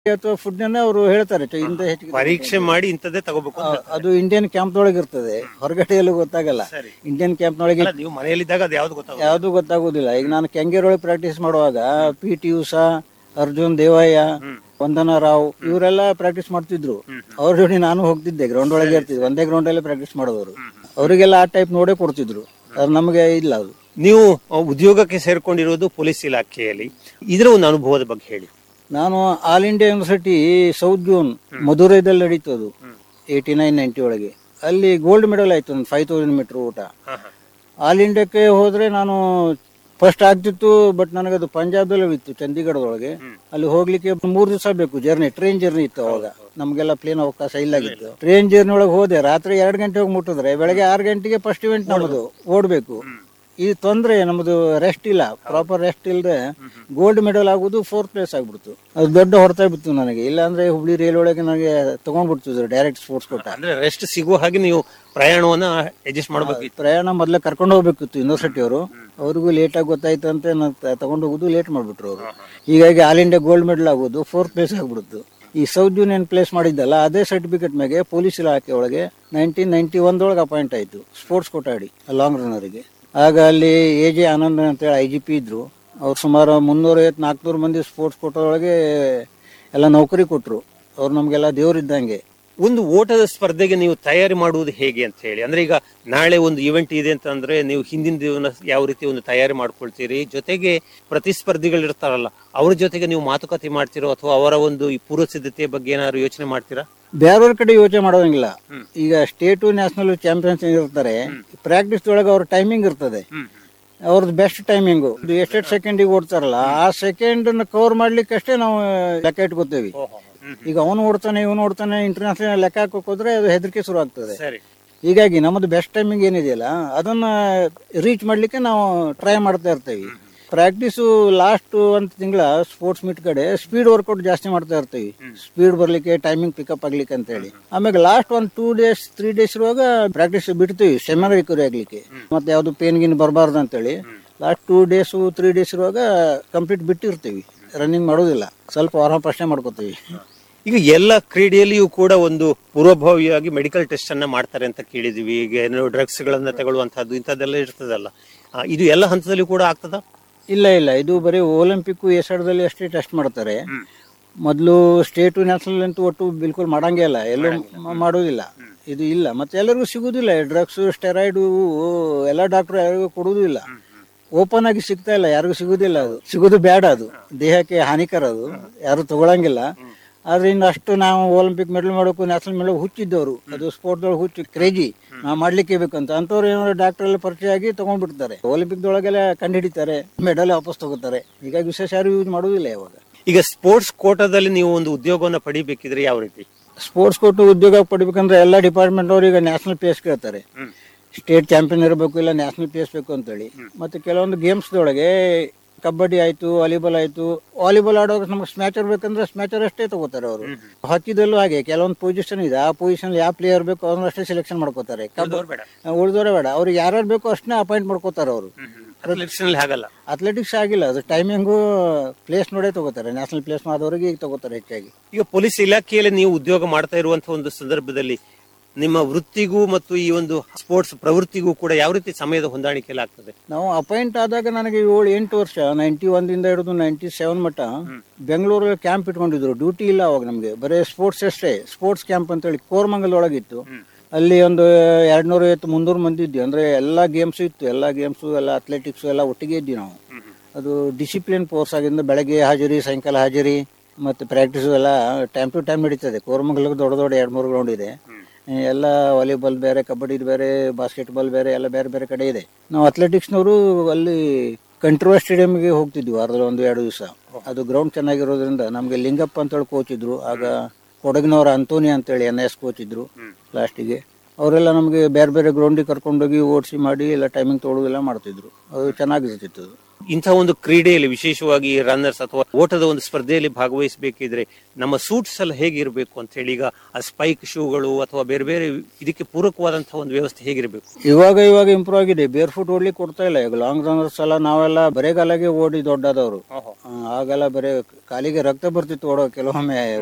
ಅಥವಾ ಫುಡ್ ಅವರು ಹೇಳ್ತಾರೆ ಚ- ಇಂತ ಹೆಚ್ಚಿಗೆ ಪರೀಕ್ಷೆ ಮಾಡಿ ಇಂಥದ್ದೇ ತಗೋಬೇಕು ಆ, ಅದು ಇಂಡಿಯನ್ ಕ್ಯಾಂಪ್ ಒಳಗೆ ಇರ್ತದೆ ಹೊರಗಡೆ ಎಲ್ಲೂ ಗೊತ್ತಾಗಲ್ಲ ಸರಿ. ಇಂಡಿಯನ್ ಕ್ಯಾಂಪ್ ನೊಳಗೆ ಅಲ್ಲ, ನೀವು ಮನೆಯಲ್ಲಿದ್ದಾಗ ಅದು ಯಾವ್ದು ಗೊತ್ತಾಗ ಯಾವುದು ಗೊತ್ತಾಗೋದಿಲ್ಲ ಈಗ ನಾನು ಕೆಂಗೇರೊಳಗೆ ಪ್ರಾಕ್ಟೀಸ್ ಮಾಡುವಾಗ ಪಿ ಟಿ ಉಷಾ ಅರ್ಜುನ್ ದೇವಯ್ಯ ವಂದನಾ ರಾವ್ ಇವರೆಲ್ಲ ಪ್ರಾಕ್ಟೀಸ್ ಮಾಡ್ತಿದ್ರು ಅವ್ರ ಜೋಡಿ ನಾನು ಹೋಗ್ತಿದ್ದೆ ಗ್ರೌಂಡ್ ಒಳಗೆ ಇರ್ತಿದ್ದೆ ಒಂದೇ ಗ್ರೌಂಡ್ ಅಲ್ಲೇ ಪ್ರಾಕ್ಟೀಸ್ ಮಾಡೋರು ಅವರಿಗೆಲ್ಲ ಆ ಟೈಪ್ ನೋಡೇ ಕೊಡ್ತಿದ್ರು ಅದು ನಮಗೆ ಇಲ್ಲ ಅದು ನೀವು ಆ, ಉದ್ಯೋಗಕ್ಕೆ ಸೇರ್ಕೊಂಡಿರೋದು ಪೊಲೀಸ್ ಇಲಾಖೆಯಲ್ಲಿ ಇದರ ಒಂದು ಅನುಭವದ ಬಗ್ಗೆ ಹೇಳಿ ನಾನು all India university south zone ಮಧುರೈದಲ್ಲಿ ನಡೀತು ಅದು ಏಯ್ಟಿ ನೈನ್ ನೈಂಟಿ ಒಳಗೆ ಅಲ್ಲಿ ಗೋಲ್ಡ್ ಮೆಡಲ್ ಆಯ್ತು ಒಂದು ಫೈವ್ ತೌಸಂಡ್ ಮೀಟರ್ ಊಟ ಆಲ್ ಇಂಡಿಯಾಕ್ಕೆ ಹೋದ್ರೆ ನಾನು ಫಸ್ಟ್ ಆಗ್ತಿತ್ತು ಬಟ್ ನನಗದು ಪಂಜಾಬ್ದಲ್ಲಿ ಇತ್ತು ಚಂಡೀಗಢದೊಳಗೆ ಅಲ್ಲಿ ಹೋಗ್ಲಿಕ್ಕೆ ಮೂರ್ ದಿವಸ ಬೇಕು ಜರ್ನಿ ಟ್ರೈನ್ ಜರ್ನಿ ಇತ್ತು ಅವಾಗ ನಮ್ಗೆಲ್ಲ ಪ್ಲೇನ್ ಅವಕಾಶ ಇಲ್ಲಾಗಿತ್ತು ಟ್ರೈನ್ ಜರ್ನಿ ಒಳಗೆ ಹೋದೆ ರಾತ್ರಿ ಎರಡು ಗಂಟೆ ಹೋಗಿ ಮುಟ್ಟಿದ್ರೆ ಬೆಳಗ್ಗೆ ಆರು ಗಂಟೆಗೆ ಫಸ್ಟ್ ಇವೆಂಟ್ ನಮ್ಮದು ಓಡ್ಬೇಕು ಇದು ತೊಂದ್ರೆ ನಮ್ಮದು ರೆಸ್ಟ್ ಇಲ್ಲ ಪ್ರಾಪರ್ ರೆಸ್ಟ್ ಇಲ್ಲದೆ ಗೋಲ್ಡ್ ಮೆಡಲ್ ಆಗುದು ಫೋರ್ತ್ ಪ್ಲೇಸ್ ಆಗ್ಬಿಡ್ತು ಅದು ದೊಡ್ಡ ಹೊರತಾ ಬಿತ್ತು ನನಗೆ ಇಲ್ಲಾಂದ್ರೆ ಹುಬ್ಳಿ ರೈಲ್ ಒಳಗೆ ನನಗೆ ತಗೊಂಡ್ಬಿಡ್ತಿದ್ರು ಡೈರೆಕ್ಟ್ ಸ್ಪೋರ್ಟ್ಸ್ ಕೊಟ್ಟ ಅಂದ್ರೆ ರೆಸ್ಟ್ ಸಿಗುವ ಹಾಗೆ ನೀವು ಪ್ರಯಾಣವನ್ನ ಅಡ್ಜಸ್ಟ್ ಮಾಡಬೇಕಿತ್ತು ಪ್ರಯಾಣ ಮೊದಲೇ ಕರ್ಕೊಂಡು ಹೋಗ್ಬೇಕಿತ್ತು ಯೂನಿವರ್ಸಿಟಿ ಅವರು ಅವ್ರಿಗೂ ಲೇಟ್ ಆಗಿ ಗೊತ್ತಾಯ್ತು ಅಂತ ತಗೊಂಡು ಹೋಗುದು ಲೇಟ್ ಮಾಡ್ಬಿಟ್ರು ಅವರು ಹೀಗಾಗಿ ಆಲ್ ಇಂಡಿಯಾ ಗೋಲ್ಡ್ ಮೆಡಲ್ ಆಗೋದು ಫೋರ್ತ್ ಪ್ಲೇಸ್ ಆಗ್ಬಿಡ್ತು ಈ ಸೌತ್ ಯೂನಿಯನ್ ಪ್ಲೇಸ್ ಮಾಡಿದ್ದಲ್ಲ ಅದೇ ಸರ್ಟಿಫಿಕೇಟ್ ಮೇಲೆ ಪೊಲೀಸ್ ಇಲಾಖೆ ಒಳಗೆ ನೈನ್ಟೀನ್ ನೈನ್ಟಿ ಒಂದೊಳಗೆ ಅಪಾಯಿಂಟ್ ಆಯ್ತು ಸ್ಪೋರ್ಟ್ಸ್ ಕೊಟ್ಟಾಡಿ ಲಾಂಗ್ ರನ್ನರಿಗೆ ಆಗ ಅಲ್ಲಿ ಎ ಜೆ ಆನಂದ್ ಅಂತೇಳಿ ಐ ಜಿ ಪಿ ಇದ್ರು ಅವ್ರು ಸುಮಾರು ಮುನ್ನೂರೈವತ್ತು ನಾಲ್ಕುನೂರು ಮಂದಿ ಸ್ಪೋರ್ಟ್ಸ್ ಕೊಟ್ಟೊಳಗೆ ಎಲ್ಲ ನೌಕರಿ ಕೊಟ್ಟರು ಅವ್ರು ನಮಗೆಲ್ಲ ದೇವ್ರಿದ್ದಂಗೆ ಒಂದು ಓಟದ ಸ್ಪರ್ಧೆಗೆ ನೀವು ತಯಾರಿ ಮಾಡುವುದು ಹೇಗೆ ಅಂತ ಹೇಳಿ ಅಂದ್ರೆ ಈಗ ನಾಳೆ ಒಂದು ಇವೆಂಟ್ ಇದೆ ಅಂತಂದ್ರೆ ನೀವು ಹಿಂದಿನ ದಿನ ಯಾವ ರೀತಿ ಒಂದು ತಯಾರಿ ಮಾಡ್ಕೊಳ್ತೀರಿ ಜೊತೆಗೆ ಪ್ರತಿಸ್ಪರ್ಧಿಗಳು ಇರ್ತಾರಲ್ಲ ಅವ್ರ ಜೊತೆಗೆ ನೀವು ಮಾತುಕತೆ ಮಾಡ್ತಿರೋ ಅಥವಾ ಅವರ ಒಂದು ಈ ಪೂರ್ವ ಸಿದ್ಧತೆಯ ಬಗ್ಗೆ ಏನಾದ್ರು ಯೋಚನೆ ಮಾಡ್ತೀರಾ ಬೇರೆಯವ್ರ ಕಡೆ ಯೋಚನೆ ಮಾಡೋಂಗಿಲ್ಲ ಈಗ ಸ್ಟೇಟು ನ್ಯಾಷನಲ್ ಚಾಂಪಿಯನ್ಸ್ ಇರ್ತಾರೆ ಪ್ರಾಕ್ಟೀಸ್ ಒಳಗೆ ಅವ್ರ ಟೈಮಿಂಗ್ ಇರ್ತದೆ ಅವ್ರದ್ದು ಬೆಸ್ಟ್ ಟೈಮಿಂಗು ಎಷ್ಟೆಷ್ಟು ಸೆಕೆಂಡಿಗೆ ಓಡ್ತಾರಲ್ಲ ಆ ಸೆಕೆಂಡ್ ಕವರ್ ಮಾಡ್ಲಿಕ್ಕೆ ಅಷ್ಟೇ ನಾವು ಲೆಕ್ಕ ಇಟ್ಕೋತೇವಿ ಈಗ ಅವನು ಓಡ್ತಾನೆ ಇವನು ಓಡ್ತಾನೆ ಇಂಟರ್ನ್ಯಾಷನಲ್ ಲೆಕ್ಕ ಹಾಕೋಕ್ ಹೋದ್ರೆ ಅದು ಹೆದರಿಕೆ ಶುರು ಆಗ್ತದೆ ಸರಿ ಹೀಗಾಗಿ ನಮ್ಮದು ಬೆಸ್ಟ್ ಟೈಮಿಂಗ್ ಏನಿದೆಯಲ್ಲ ಅದನ್ನ ರೀಚ್ ಮಾಡ್ಲಿಕ್ಕೆ ನಾವು ಟ್ರೈ ಮಾಡ್ತಾ ಇರ್ತೀವಿ ಪ್ರಾಕ್ಟೀಸು ಲಾಸ್ಟ್ ಒಂದು ತಿಂಗಳ ಸ್ಪೋರ್ಟ್ಸ್ ಮೀಟ್ ಕಡೆ ಸ್ಪೀಡ್ ವರ್ಕೌಟ್ ಜಾಸ್ತಿ ಮಾಡ್ತಾ ಇರ್ತೀವಿ ಸ್ಪೀಡ್ ಬರ್ಲಿಕ್ಕೆ ಟೈಮಿಂಗ್ ಪಿಕಪ್ ಆಗ್ಲಿಕ್ಕೆ ಅಂತ ಹೇಳಿ ಆಮೇಲೆ ಲಾಸ್ಟ್ ಒಂದು ಟೂ ಡೇಸ್ ತ್ರೀ ಡೇಸ್ ಇರುವಾಗ ಪ್ರಾಕ್ಟೀಸ್ ಬಿಡ್ತೀವಿ ಸೆಮನ್ ರಿಕವರಿ ಆಗ್ಲಿಕ್ಕೆ ಮತ್ತೆ ಯಾವ್ದು ಪೇನ್ ಗಿನ್ ಬರಬಾರ್ದು ಅಂತೇಳಿ last two days three days ಇರುವಾಗ ಕಂಪ್ಲೀಟ್ ಬಿಟ್ಟಿರ್ತೀವಿ ರನ್ನಿಂಗ್ ಮಾಡೋದಿಲ್ಲ ಸ್ವಲ್ಪ ವಾರ ಪ್ರಶ್ನೆ ಮಾಡ್ಕೋತೀವಿ ಈಗ ಎಲ್ಲ ಕ್ರೀಡೆಯಲ್ಲಿಯೂ ಕೂಡ ಒಂದು ಪೂರ್ವಭಾವಿಯಾಗಿ ಮೆಡಿಕಲ್ ಟೆಸ್ಟ್ ಅನ್ನ ಮಾಡ್ತಾರೆ ಅಂತ ಕೇಳಿದೀವಿ ಈಗ ಏನೋ ಡ್ರಗ್ಸ್ ಗಳನ್ನ ತಗೊಳ್ಳುವಂತಹದ್ದು ಇಂಥದ್ದೆಲ್ಲ ಇರ್ತದಲ್ಲ ಆ, ಇದು ಎಲ್ಲ ಹಂತದಲ್ಲಿ ಕೂಡ ಆಗ್ತದ ಇಲ್ಲ ಇಲ್ಲ ಇದು ಬರೀ ಒಲಿಂಪಿಕ್ ಎಸಡದಲ್ಲಿ ಅಷ್ಟೇ ಟೆಸ್ಟ್ ಮಾಡ್ತಾರೆ ಮೊದಲು ಸ್ಟೇಟು ನ್ಯಾಷನಲ್ ಅಂತೂ ಒಟ್ಟು ಬಿಲ್ಕುಲ್ ಮಾಡಂಗೇ ಇಲ್ಲ ಎಲ್ಲೂ ಮ- ಮಾಡೋದಿಲ್ಲ ಇದು ಇಲ್ಲ ಮತ್ತೆ ಎಲ್ಲರಿಗೂ ಸಿಗುದಿಲ್ಲ ಡ್ರಗ್ಸ್ ಸ್ಟೆರಾಯ್ಡು ಎಲ್ಲ ಡಾಕ್ಟರ್ ಯಾರಿಗೂ ಕೊಡುವುದೂ ಇಲ್ಲ ಓಪನ್ ಆಗಿ ಸಿಗ್ತಾ ಇಲ್ಲ ಯಾರಿಗೂ ಸಿಗುದಿಲ್ಲ ಅದು ಸಿಗೋದು ಬೇಡ ಅದು ದೇಹಕ್ಕೆ ಹಾನಿಕರ ಅದು ಯಾರು ತಗೊಳಂಗಿಲ್ಲ ಆದ್ರೆ ಇನ್ನು ಅಷ್ಟು ನಾವು ಒಲಿಂಪಿಕ್ ಮೆಡಲ್ ಮಾಡೋಕು ನ್ಯಾಷನಲ್ ಮೆಡಲ್ ಹುಚ್ಚಿದ್ದವರು ಅದು ಸ್ಪೋರ್ಟ್ಸ್ ಹುಚ್ಚು ಕ್ರೇಜಿ ನಾವು ಮಾಡ್ಲಿಕ್ಕೆ ಬೇಕಂತ ಅಂತವ್ರು ಏನಾದ್ರು ಡಾಕ್ಟರ್ ಎಲ್ಲ ಪರಿಚಯ ಆಗಿ ತಗೊಂಡ್ಬಿಡ್ತಾರೆ ಒಲಿಂಪಿಕ್ ದೊಳಗೆಲ್ಲ ಕಂಡುಹಿಡಿತಾರೆ ಮೆಡಲ್ ವಾಪಸ್ ತಗೋತಾರೆ ಹೀಗಾಗಿ ವಿಶೇಷ ಯಾರು ಯೂಸ್ ಮಾಡುವುದಿಲ್ಲ ಇವಾಗ ಈಗ ಸ್ಪೋರ್ಟ್ಸ್ ಕೋಟಾದಲ್ಲಿ ನೀವು ಒಂದು ಉದ್ಯೋಗವನ್ನ ಪಡಿಬೇಕಿದ್ರೆ ಯಾವ ರೀತಿ ಸ್ಪೋರ್ಟ್ಸ್ ಕೊಟ್ಟು ಉದ್ಯೋಗ ಪಡಿಬೇಕಂದ್ರೆ ಎಲ್ಲ ಡಿಪಾರ್ಟ್ಮೆಂಟ್ ಅವ್ರು ಈಗ ನ್ಯಾಷನಲ್ ಪೇಸ್ ಕೇಳ್ತಾರೆ ಸ್ಟೇಟ್ ಚಾಂಪಿಯನ್ ಇರಬೇಕು ಇಲ್ಲ ನ್ಯಾಷನಲ್ ಪೇಸ್ ಬೇಕು ಅಂತೇಳಿ ಮತ್ತೆ ಕೆಲವೊಂದು ಗೇಮ್ಸ್ ಒಳಗೆ ಕಬಡ್ಡಿ ಆಯ್ತು ವಾಲಿಬಾಲ್ ಆಯ್ತು ವಾಲಿಬಾಲ್ ಆಡುವಾಗ ನಮ್ಗೆ ಸ್ಮ್ಯಾಚರ್ ಬೇಕಂದ್ರೆ ಸ್ಮ್ಯಾಚರ್ ಅಷ್ಟೇ ತಗೋತಾರೆ ಅವರು ಹಾಕಿದಲ್ಲೂ ಹಾಗೆ ಕೆಲವೊಂದು ಪೊಸಿಷನ್ ಇದೆ ಆ ಪೊಸಿಷನ್ ಯಾವ ಪ್ಲೇಯರ್ ಬೇಕು ಅವ್ರನ್ನ ಅಷ್ಟೇ ಸೆಲೆಕ್ಷನ್ ಮಾಡ್ಕೋತಾರೆ ಉಳಿದವರೇ ಬೇಡ ಅವ್ರಿಗೆ ಯಾರ್ಯಾರು ಬೇಕೋ ಅಷ್ಟನ್ನೇ ಅಪಾಯಿಂಟ್ ಮಾಡ್ಕೋತಾರೆ ಅವರು Athletics ನಲ್ಲಿ ಹಾಗಲ್ಲ ಅಥ್ಲೆಟಿಕ್ಸ್ ಆಗಿಲ್ಲ ಅದು ಟೈಮಿಂಗು ಪ್ಲೇಸ್ ನೋಡೇ ತಗೋತಾರೆ ನ್ಯಾಷನಲ್ ಪ್ಲೇಸ್ ಆದವರಿಗೆ ಈಗ ತಗೋತಾರೆ ಹೆಚ್ಚಾಗಿ ಈಗ ಪೊಲೀಸ್ ಇಲಾಖೆಯಲ್ಲಿ ನೀವು ಉದ್ಯೋಗ ಮಾಡ್ತಾ ಇರುವಂತಹ ಒಂದು ಸಂದರ್ಭದಲ್ಲಿ ನಿಮ್ಮ ವೃತ್ತಿಗೂ ಮತ್ತು ಈ ಒಂದು ಸ್ಪೋರ್ಟ್ಸ್ ಪ್ರವೃತ್ತಿಗೂ ಕೂಡ ಯಾವ ರೀತಿ ಸಮಯದ ಹೊಂದಾಣಿಕೆ ಎಲ್ಲ ಆಗ್ತದೆ ನಾವು ಅಪಾಯಿಂಟ್ ಆದಾಗ ನನಗೆ ಏಳು ಎಂಟು ವರ್ಷ ನೈಂಟಿ ಒಂದಿಂದ ಹಿಡಿದು ನೈಂಟಿ ಸೆವೆನ್ ಮಟ್ಟ ಬೆಂಗಳೂರಲ್ಲಿ ಕ್ಯಾಂಪ್ ಇಟ್ಕೊಂಡಿದ್ರು ಡ್ಯೂಟಿ ಇಲ್ಲ ಅವಾಗ ನಮಗೆ ಬರೀ ಸ್ಪೋರ್ಟ್ಸ್ ಅಷ್ಟೇ ಸ್ಪೋರ್ಟ್ಸ್ ಕ್ಯಾಂಪ್ ಅಂತೇಳಿ ಕೋರ್ಮಂಗಲ್ ಒಳಗಿತ್ತು ಅಲ್ಲಿ ಒಂದು ಎರಡ್ ನೂರ ಐವತ್ತು ಮುನ್ನೂರು ಮಂದಿ ಇದ್ವಿ ಅಂದ್ರೆ ಎಲ್ಲಾ ಗೇಮ್ಸ್ ಇತ್ತು ಎಲ್ಲಾ ಗೇಮ್ಸು ಎಲ್ಲ ಅಥ್ಲೆಟಿಕ್ಸ್ ಎಲ್ಲ ಒಟ್ಟಿಗೆ ಇದ್ವಿ ನಾವು ಅದು ಡಿಸಿಪ್ಲಿನ್ ಫೋರ್ಸ್ ಆಗಿಂದ ಬೆಳಗ್ಗೆ ಹಾಜರಿ ಸಾಯಂಕಾಲ ಹಾಜರಿ ಮತ್ತೆ ಪ್ರಾಕ್ಟೀಸ್ ಎಲ್ಲ ಟೈಮ್ ಟು ಟೈಮ್ ನಡೀತದೆ ಕೋರ್ಮಂಗಲಕ್ಕೆ ದೊಡ್ಡ ದೊಡ್ಡ ಎರಡು ಮೂರು ಗ್ರೌಂಡ್ ಇದೆ ಎಲ್ಲ ವಾಲಿಬಾಲ್ ಬೇರೆ ಕಬಡ್ಡಿ ಬೇರೆ ಬಾಸ್ಕೆಟ್ಬಾಲ್ ಬೇರೆ ಎಲ್ಲ ಬೇರೆ ಬೇರೆ ಕಡೆ ಇದೆ ನಾವು ಅಥ್ಲೆಟಿಕ್ಸ್ನವರು ಅಲ್ಲಿ ಕಂಟ್ರೋಲ್ ಸ್ಟೇಡಿಯಂಗೆ ಹೋಗ್ತಿದ್ವಿ ವಾರದಲ್ಲಿ ಒಂದು ಎರಡು ದಿವಸ ಅದು ಗ್ರೌಂಡ್ ಚೆನ್ನಾಗಿರೋದ್ರಿಂದ ನಮಗೆ ಲಿಂಗಪ್ಪ ಅಂತೇಳಿ ಕೋಚ್ ಇದ್ರು ಆಗ ಕೊಡಗಿನವರ ಅಂತೋನಿ ಅಂತೇಳಿ ಎನ್ ಎಸ್ ಕೋಚ್ ಇದ್ರು ಲಾಸ್ಟಿಗೆ ಅವರೆಲ್ಲ ನಮಗೆ ಬೇರೆ ಬೇರೆ ಗ್ರೌಂಡಿಗೆ ಕರ್ಕೊಂಡೋಗಿ ಓಡಿಸಿ ಮಾಡಿ ಎಲ್ಲ ಟೈಮಿಂಗ್ ತೊಗೊಳೋದೆಲ್ಲ ಮಾಡ್ತಿದ್ರು ಅದು ಚೆನ್ನಾಗಿರ್ತಿತ್ತು ಅದು ಇಂಥ ಒಂದು ಕ್ರೀಡೆಯಲ್ಲಿ ವಿಶೇಷವಾಗಿ ರನ್ನರ್ಸ್ ಅಥವಾ ಓಟದ ಒಂದು ಸ್ಪರ್ಧೆಯಲ್ಲಿ ಭಾಗವಹಿಸಬೇಕಿದ್ರೆ ನಮ್ಮ ಸೂಟ್ಸ್ ಎಲ್ಲ ಹೇಗಿರಬೇಕು ಅಂತ ಹೇಳಿ ಈಗ ಆ ಸ್ಪೈಕ್ ಶೂಗಳು ಅಥವಾ ಬೇರೆ ಬೇರೆ ಇದಕ್ಕೆ ಪೂರಕವಾದಂತಹ ಒಂದು ವ್ಯವಸ್ಥೆ ಹೇಗಿರಬೇಕು ಇವಾಗ ಇವಾಗ ಇಂಪ್ರೂವ್ ಆಗಿದೆ ಬೇರ್ ಫುಟ್ ಓಡ್ಲಿಕ್ಕೆ ಕೊಡ್ತಾ ಇಲ್ಲ ಈಗ ಲಾಂಗ್ ರನ್ನರ್ಸ್ ಎಲ್ಲ ನಾವೆಲ್ಲ ಬರೆಗಾಲಾಗೆ ಓಡಿ ದೊಡ್ಡದವರು ಆಗೆಲ್ಲ ಬರೇ ಕಾಲಿಗೆ ರಕ್ತ ಬರ್ತಿತ್ತು ಓಡೋ ಕೆಲವೊಮ್ಮೆ